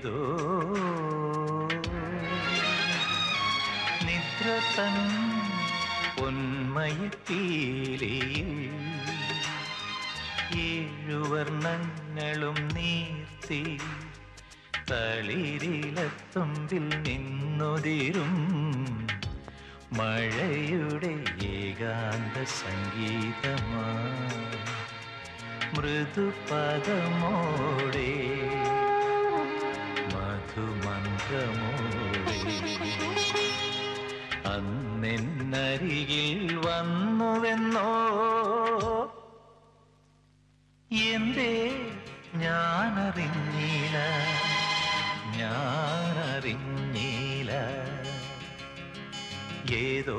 ഏതോ നിദ്ര തൻ പൊന്മയത്തീലയിൽ ഏഴുവർണ്ണങ്ങളും നീർത്തി തളിരിലത്തുമ്പിൽ നിന്നുതിരും മഴയുടെ ഏകാന്ത സംഗീതമായി മൃദുപദമോടെ മധുമന്ത്രമോടെ അന്നെന്നരികിൽ വന്നുവെന്നോ എന്തേ ഞാനറിഞ്ഞില്ല ഞാനറിഞ്ഞില്ല ഏതോ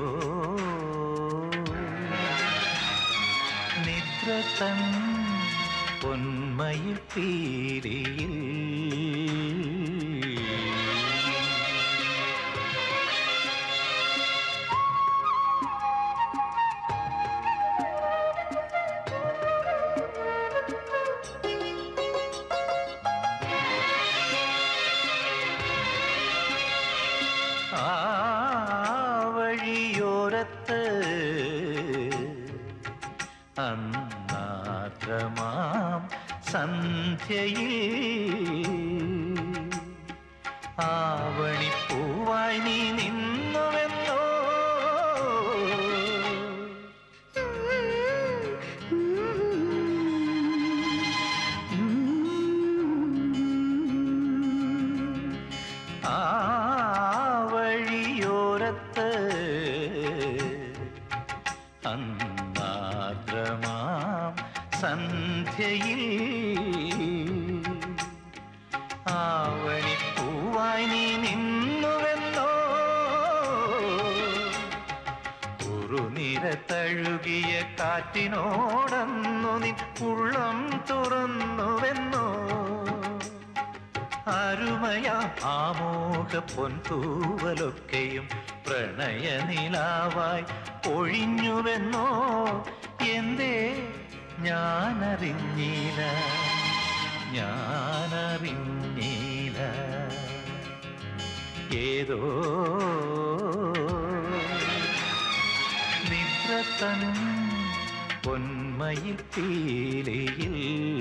നിദ്ര തൻ പൊന്മയിൽ പീരിയിൽ ആ വഴിയോരത്ത് അന്നാദ്രമാം സന്ധ്യയിൽ ആവണിപ്പൂവായി നീ നിന്നുവെന്നോ ആ വഴിയോരത്ത് അന്നാദ്രമാം സന്ധ്യയിൽ ആവണിപ്പൂവായി നീ നിന്നുവെന്നോ കുറുനിര തഴുകിയ കാറ്റിനോടന്നു നീ ഉള്ളം തുറന്നുവെന്നോ അരുമയ ആമോഹ പൊൻതൂവലൊക്കെയും പ്രണയനിലാവായി ഒഴിഞ്ഞുവെന്നോ എന്തേ ഞാനറിഞ്ഞില്ല ഞാനറിഞ്ഞില്ല ഏതോ നിദ്ര തൻ പൊന്മയിൽ പീലിയിൽ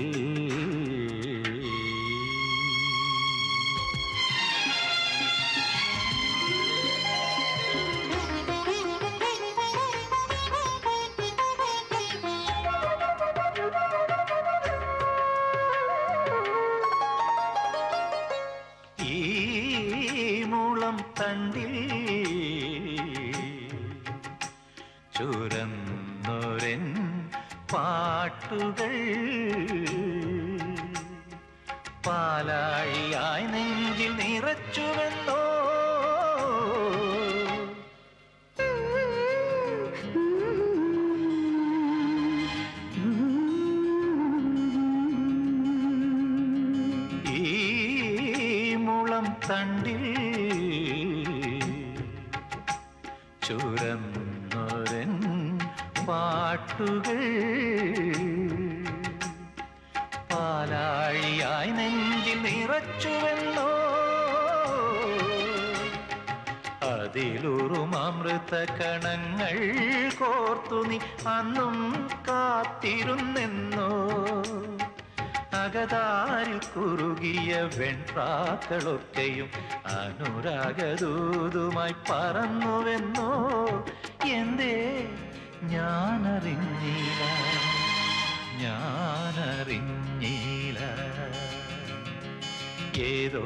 ഈ മുളം തണ്ടിൽ ചുരന്നൊരൻ പാട്ടുകൾ പാലാഴിയായി നെഞ്ചിൽ നിറച്ചുവെന്നോ ഈ മുളം തണ്ടിൽ ചുരന്നൊരൻ പാട്ടുകൾ പാലാഴിയായി നെഞ്ചിൽ നിറച്ചുവെന്നോ അതിലുറും അമൃത കണങ്ങൾ കോർത്തു നീ അന്നും കാത്തിരുന്നെന്നോ അകതാരിൽ കുറുകിയ വെൺപ്രാക്കളൊക്കെയും അനുരാഗദൂതുമായി പറന്നുവെന്നോ എന്തേ ഞാനറിഞ്ഞില്ല ഞാനറിഞ്ഞില്ല ഏതോ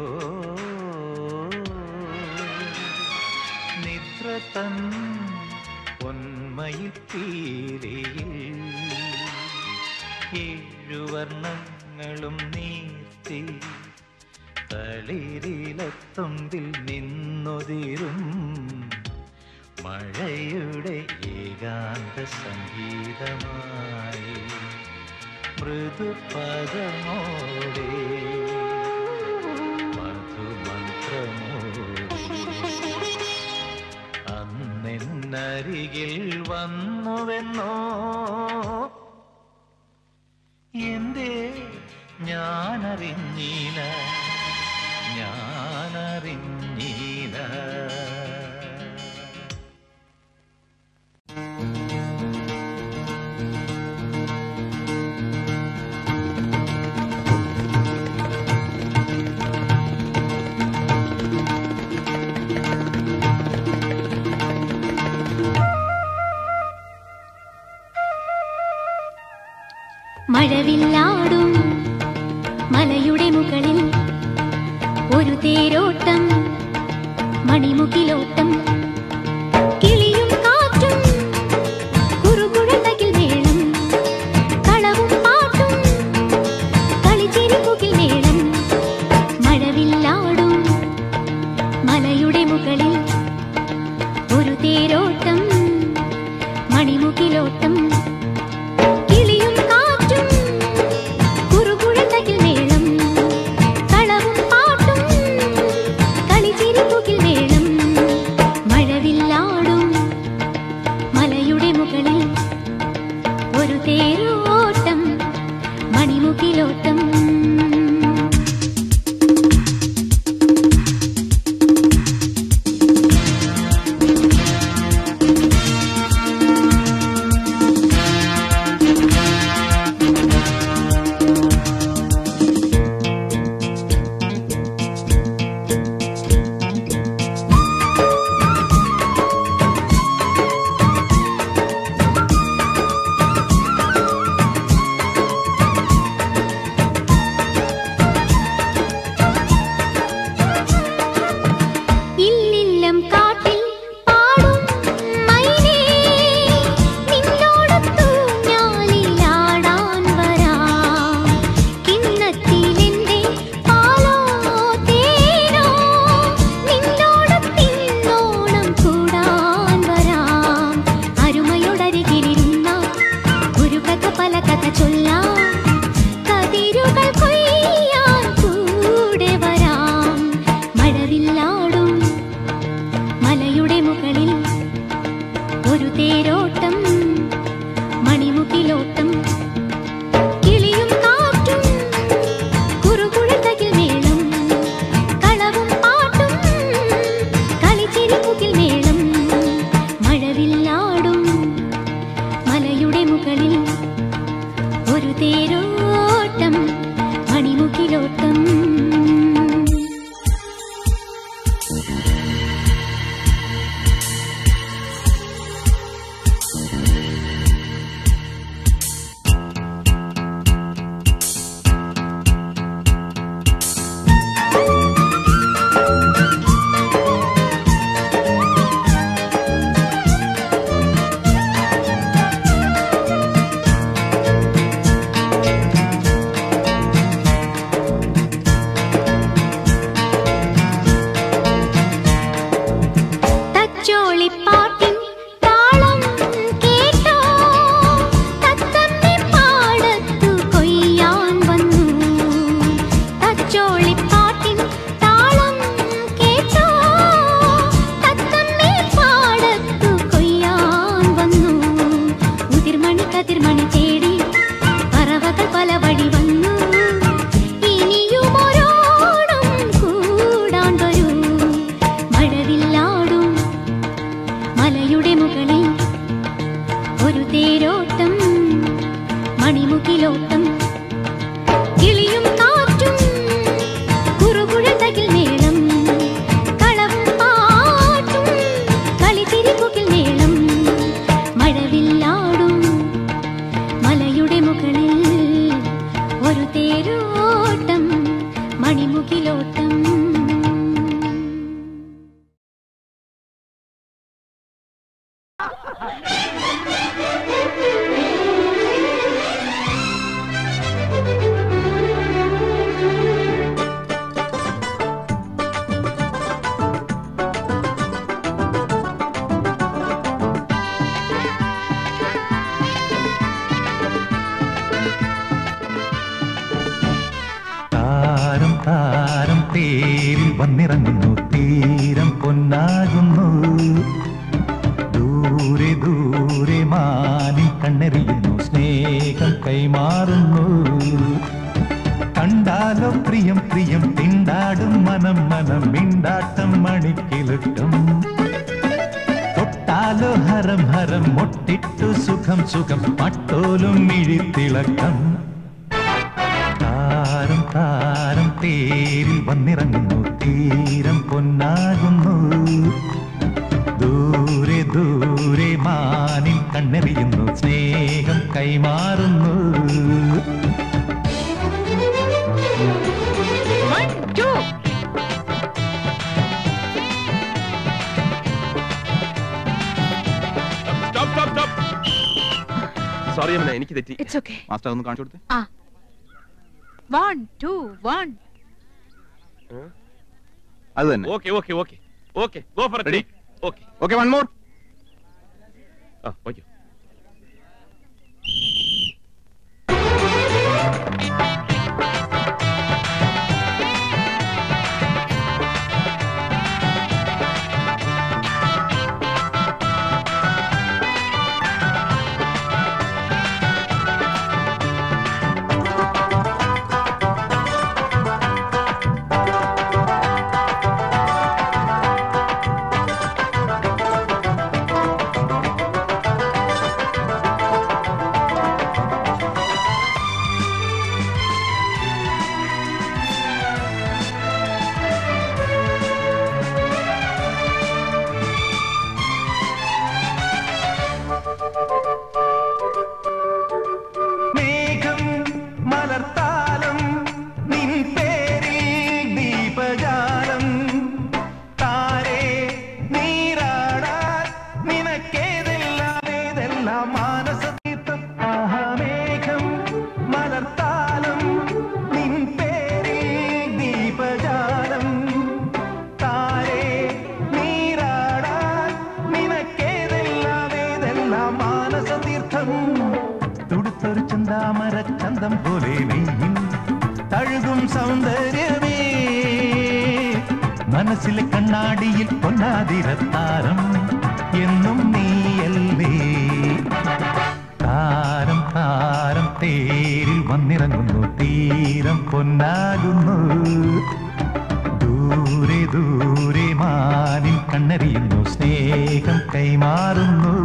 നിദ്ര തൻ പൊന്മയിൽ പീലിയിൽ ഏഴുവർണ്ണങ്ങളും നീർത്തി തളിരിലത്തുമ്പിൽ നിന്നൊതിരും മഴയുടെ ഏകാന്ത സംഗീതമായി മൃദുപദമോടെ മധുമന്ത്രമോടെ അന്നെന്നരികിൽ വന്നുവെന്നോ എന്തേ ഞാനറിഞ്ഞില്ല ഞാനറിഞ്ഞീല മഴവില്ലാടും മലയുടെ മുകളിൽ ഒരു തേരോട്ടം മണിമുകിലോട്ടം കിളിയും കാറ്റും കുറുകുഴലകിൽ മേളം കളവും പാട്ടും കളിച്ചിരിപ്പുകിൽ മേളം മഴവില്ലാടും മലയുടെ മുകളിൽ ഒരു തേരോട്ടം മണിമുകിലോട്ടം കിളിയും കാറ്റും കുറുകുഴലകിൽ മേളം കളവും പാട്ടും കളിച്ചിരിപ്പുകിൽ മേളം മഴവില്ലാടും മലയുടെ മുകളിൽ ഒരു തേരോട്ടം മണിമുകിലോട്ടം ഇല്ലില്ലം കാട്ടിൽ പാടും മൈനേ നിന്നോടൊത്തു ഞാലിലാടാൻ വരാം കിണ്ണത്തിലെന്റെ പാലോ തേനോ നിന്നോടൊത്തിന്നോണം കൂടാൻ വരാം അരുമയോടരികിലിരുന്ന ഒരു കഥ പല കഥ ചൊല്ലാം കതിരുകൾ കൊയ്യാൻ കൂടെ വരാം മഴവില്ലാടും മലയുടെ മുകളിൽ ഒരു തേരോട്ടം മണിമുകിലോട്ടം കിളിയും കാറ്റും കുറുകുഴലകിൽ മേളം കളവും പാട്ടും കളിച്ചിരിപ്പുകിൽ മേളം മഴവില്ലാടും മലയുടെ മുകളിൽ ഒരു തേരോട്ടം മണിമുകിലോട്ടം തച്ചോളിപ്പാട്ടിൻ താളം കേട്ടോ തത്തമ്മി പാടത്തു കൊയ്യാൻ വന്നു തച്ചോളിപ്പാട്ടിൻ താളം കേട്ടോ തത്തമ്മി പാടത്തു കൊയ്യാൻ വന്നു ഉതിർമണി കതിർമണി തേടി പറവകൾ പല വഴി വന്നു ഇനിയും ഒരോണം കൂടാൻ വരൂ മഴവില്ലാടും മലയുടെ മുകളിൽ ഒരു തേരോട്ടം മണിമുകിലോട്ടം കിളിയും കാറ്റും കുറുകുഴലകിൽ മേളം കളവും പാട്ടും കളിത്തിരിപ്പുകിൽ മേളം മഴവില്ലാടും മലയുടെ മുകളിൽ ഒരു തേരോട്ടം മണിമുകിലോട്ടം താരം താരം തേരിൽ വന്നിറങ്ങുന്നു തീരം പൊന്നാകുന്നു ദൂരെ ദൂരെ മാനിൽ കണ്ണെറിയുന്നു സ്നേഹം കൈമാറുന്നു കണ്ടാലോ പ്രിയം പ്രിയം തിണ്ടാ തിണ്ടാടും മനം മനം മിണ്ടാട്ടം മണിക്കിലുക്കം തൊട്ടാലോ ഹരം ഹരം മുട്ടിട്ടു സുഖം സുഖം മട്ടോലും മിഴിത്തിളക്കം താരം താരം തേരിൽ വന്നിറങ്ങുന്നു തീരം പൊന്നാകുന്നു ദൂരെ ദൂരെ മാനിൻ കണ്ണെറിയുന്നു സ്നേഹം കൈമാറുന്നു One, two. Stop stop stop sorry അമ്മ എനിക്ക് തെറ്റി It's okay. മാസ്റ്റർ ഒന്ന് കാണിച്ചു കൊടുത്തേ ആ വൺ ടു വൺ അത് തന്നെ okay okay okay okay go for Ready? Okay okay one more ആ ഓക്കെ മേഘം മലർത്താലം നിൻ പേരിൽ ദീപജാലം താരേ നീരാടാൻ നിനക്കേതെല്ലാം ഏതെല്ലാം മാനസതീർത്ഥം ആഹാ മേഘം മലർത്താലം നിൻ പേരിൽ ദീപജാലം താരേ നീരാടാൻ നിനക്കേതെല്ലാം ഏതെല്ലാം മാനസതീർത്ഥം തുടുത്തൊരു ചന്താമര ചന്തം പോലെ നെയ്യിൽ തഴുകും സൗന്ദര്യമേ മനസ്സിലെ കണ്ണാടിയിൽ പൊന്നാതിരത്താരം എന്നും നീയല്ലേ താരം താരം തേരിൽ വന്നിറങ്ങുന്നു തീരം പൊന്നാകുന്നു ദൂരെ ദൂരെ മാനിൻ കണ്ണറിയുന്നു സ്നേഹം കൈമാറുന്നു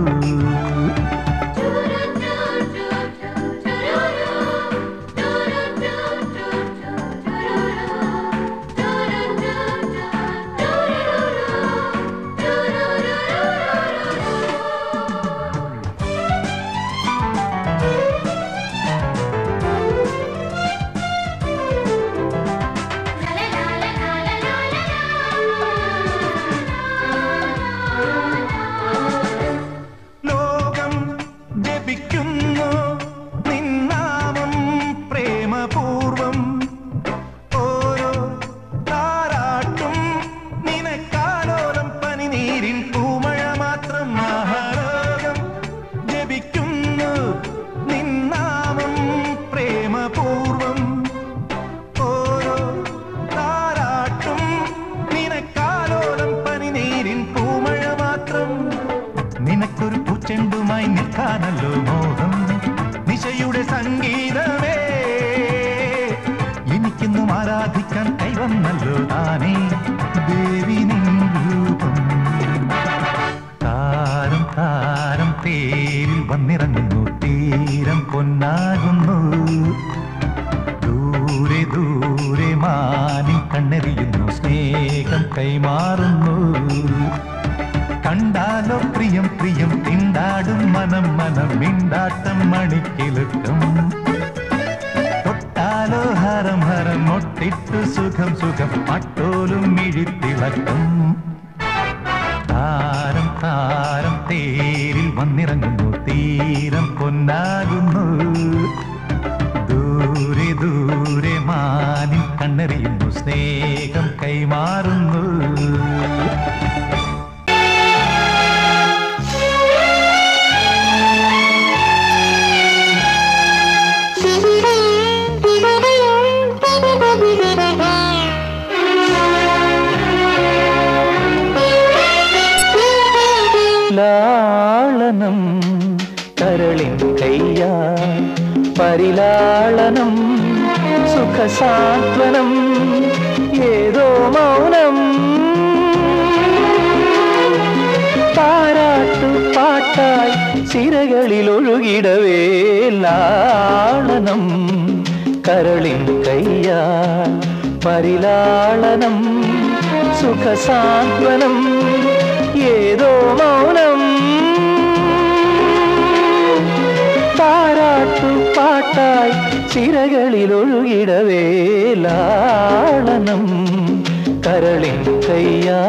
ലോകം ജപിക്കുന്നു നിന്നാമം പ്രേമപൂർവം ഓരോ താരാട്ടും നിനക്കാലോലം പനിനീരിൻ പൂമഴ മാത്രം മഹാലോകം ജപിക്കുന്നു നിന്നാമം പ്രേമപൂർവം ഓരോ താരാട്ടും നിനക്കാലോലം പനിനീരിൻ പൂമഴ മാത്രം നിനക്കൊരു പൂച്ചെണ്ടുമായി നിൽക്കാനല്ലോ മോഹം നിശയുടെ സംഗീതമേ എനിക്കെന്നും ആരാധിക്കാൻ കൈവന്നല്ലോ താനേ ദേവി നിൻ രൂപം താരം താരം തേരിൽ വന്നിറങ്ങുന്നു തീരം പൊന്നാകുന്നു ദൂരെ ദൂരെ മാനി കണ്ണെറിയുന്നു സ്നേഹം കൈമാറുന്നു കണ്ടാലോ പ്രിയം പ്രിയം തിണ്ടാടും മനം മനം മിണ്ടാട്ടം മണിക്കിലുക്കം തൊട്ടാലോ ഹരം ഹരം മൊട്ടിട്ടു സുഖം സുഖം മട്ടോലും മിഴിത്തിളക്കം താരം താരം തേരിൽ വന്നിറങ്ങുന്നു തീരം പൊന്നാകുന്നു ദൂരെ ദൂരെ മാനിൻ കണ്ണെറിയുന്നു സ്നേഹം കൈമാറുന്നു ലാളനം കരളിൻ കയ്യാ പരിലാളനം സുഖസാത്വനം ഏതോ മൗനം താരാട്ടു പാട്ടായി സിരകളിൽ ഒഴുകിടവേ ലാളനം കരളിൻ കയ്യാൽ പരിലാളനം സുഖസാന്ത്വനം ഏതോ മൗനം താരാട്ടു പാട്ടായി ചിരകളിൽ ഒഴുകിടവേ ലാളനം കരളിൻ കയ്യാ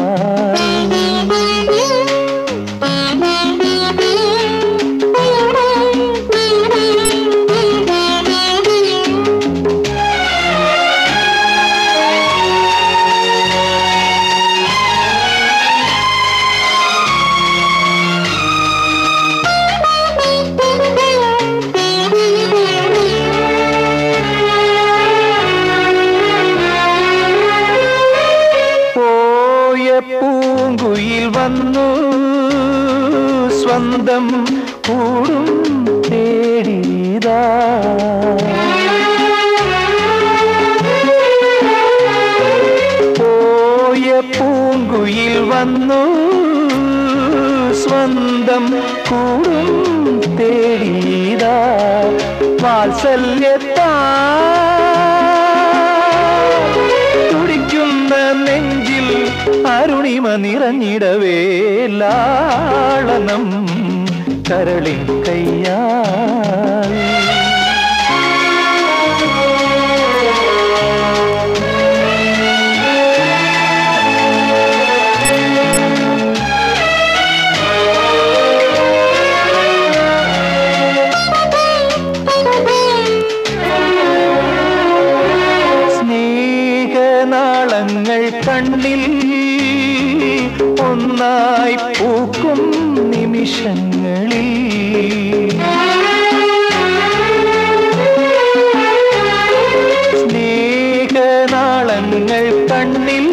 പോയ പൂങ്കുയിൽ വന്നു സ്വന്തം കൂടും തേടിയതാ പോയ പൂങ്കുയിൽ വന്നു സ്വന്തം കൂടും തേടിയതാ വാത്സല്യത്താ തുടിക്കുന്ന നെഞ്ചിൽ അരുണിമ നിറഞ്ഞിടവേ ലാളനം കരളിൻ കയ്യാ സ്നേഹനാളങ്ങൾ കണ്ണിൽ ഒന്നായി പൂക്കും നിമിഷങ്ങളിൽ സ്നേഹനാളങ്ങൾ കണ്ണിൽ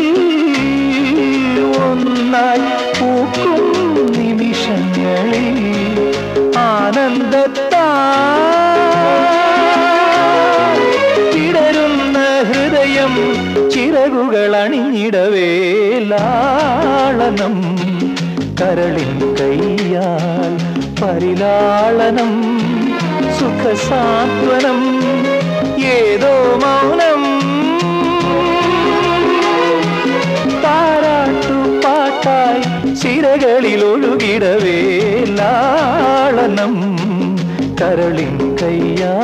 ഒന്നായി പൂക്കും നിമിഷങ്ങളിൽ ആനന്ദത്താ ഇടരുന്ന ഹൃദയം ചിറകുകൾ അണിഞ്ഞിടവേ ലാളനം കരളിൻ കയ്യാൽ പരിലാളനം സുഖസാന്ത്വനം ഏതോ മൗനം താരാട്ടു പാട്ടായി ചിരകളിൽ ഒഴുകിടവേ ലാളനം കരളിൻ കയ്യാ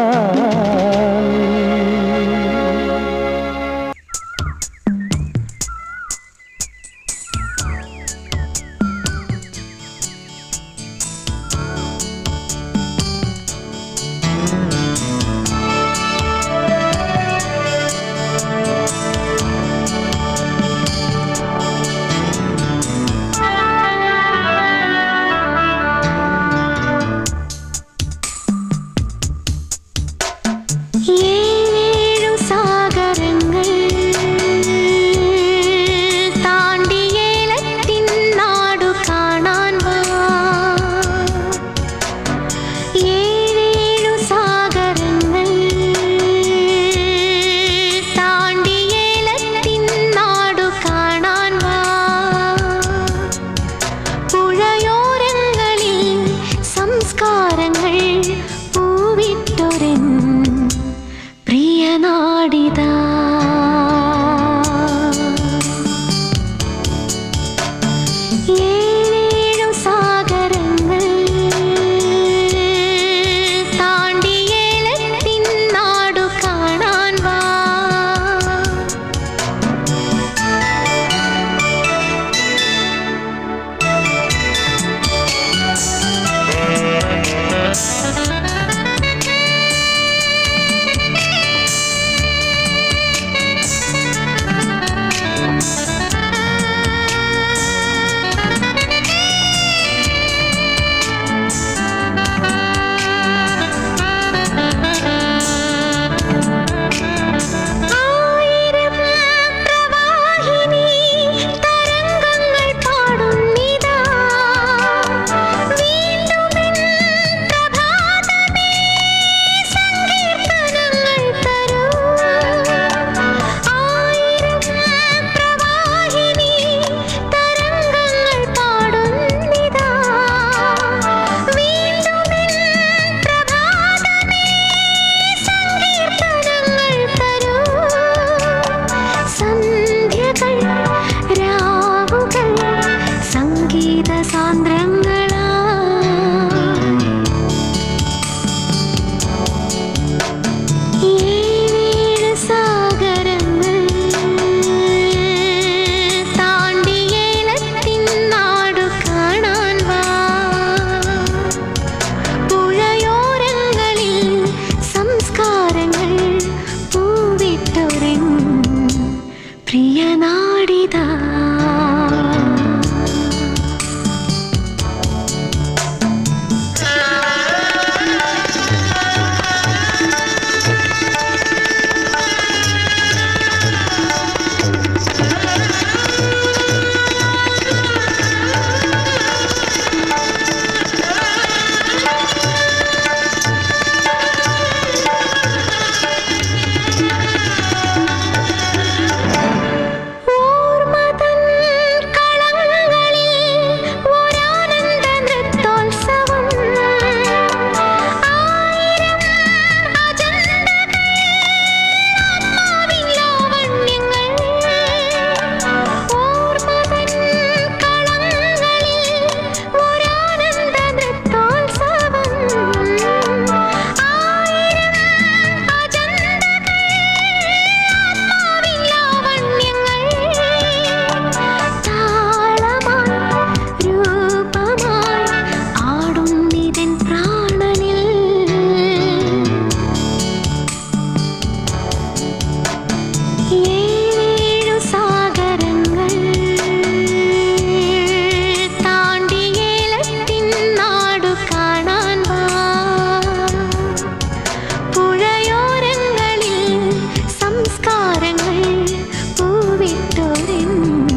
താരങ്ങൾ പൂവിട്ടോരൻ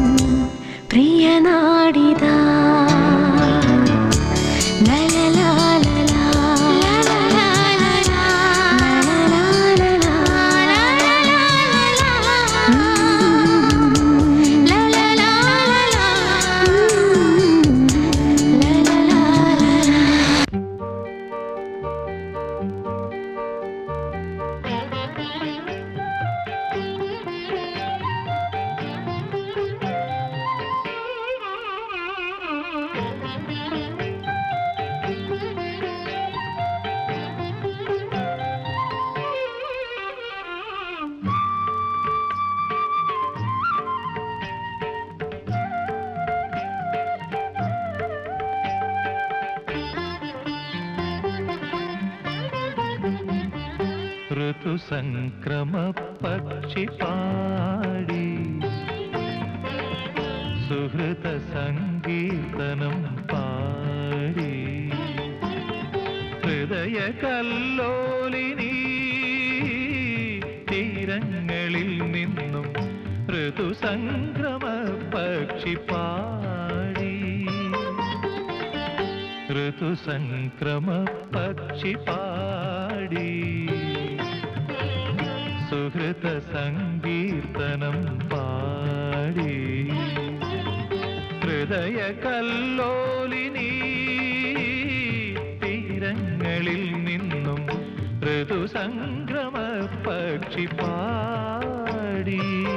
പ്രിയനാടിതാ ലലലാലലാ, ലലലാലലാ, ലലലാലലാ, ലലലാലലാ, ലലലാലലാ. ഋതുസംക്രമ പക്ഷി പാടി സുഹൃത സംഗീതനം പാടി ഹൃദയ കല്ലോലിനി തീരങ്ങളിൽ നിന്നും ഋതുസംക്രമ പക്ഷി പാടി ഋതുസംക്രമ പക്ഷി പാടി സുഹൃത സംഗീതനം പാടി ഹൃദയ കല്ലോലിനി തീരങ്ങളിൽ നിന്നും ഋതുസംക്രമ പക്ഷി പാടി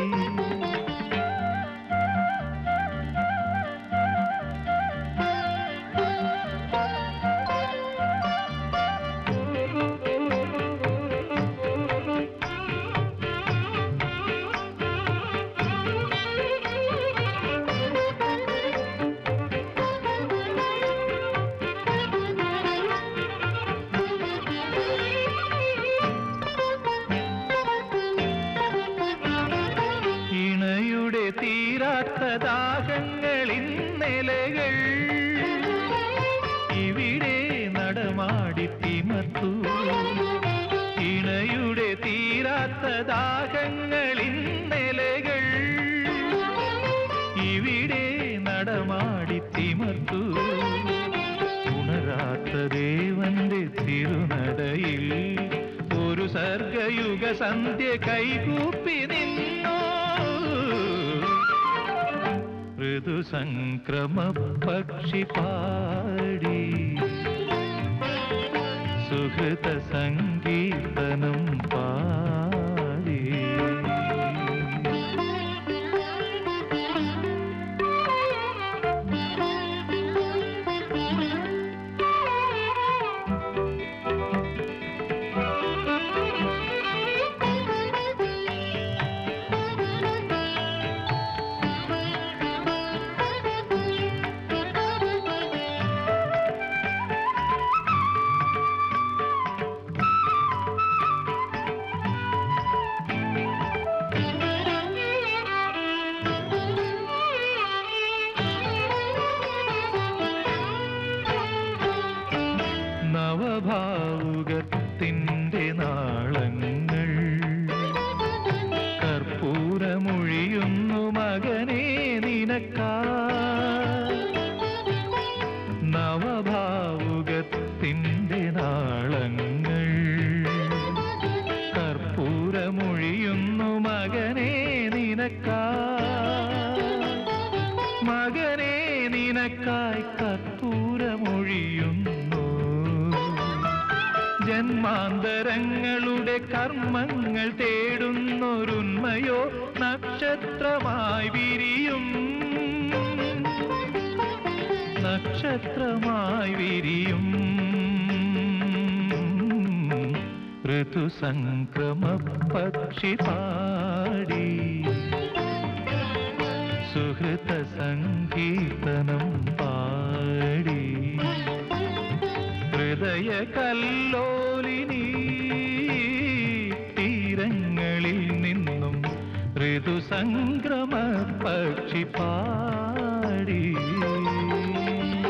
ഇണയുടെ തീരാത്ത ദാഹങ്ങളിൽ നിലകൾ ഇവിടെ നടമാടി തിമർത്തു ഇണയുടെ തീരാത്ത ദാഹങ്ങളിൽ നിലകൾ ഇവിടെ നടമാടി തിമർത്തു ഉണരാത്ത ദേവന്റെ തിരുനടയിൽ ഒരു സർഗയുഗ സന്ധ്യ കൈകൂപ്പി നിന്നോ ഋതുസംക്രമ പക്ഷി പാടി സുഹൃത സംഗീതനം പാടി നവഭാവുകത്തിൻ്റെ നാളങ്ങൾ കർപ്പൂരമൊഴിയുന്നു മകനെ നിനക്കാ നവഭാവുകത്തിൻ്റെ നാളങ്ങൾ കർപ്പൂരമൊഴിയുന്നു മകനെ നിനക്കാ മകനെ നിനക്കായി കർപ്പൂരമൊഴിയുന്നു ജന്മാന്തരങ്ങളുടെ കർമ്മങ്ങൾ തേടുന്നൊരുന്മയോ നക്ഷത്രമായി വിരിയും നക്ഷത്രമായി വിരിയും ഋതുസംക്രമ പക്ഷി പാടി സുഹൃത സംഗീതനം പാടി ഹൃദയ കല്ലോലിനി തീരങ്ങളിൽ നിന്നും ഋതുസംക്രമ പക്ഷി പാടി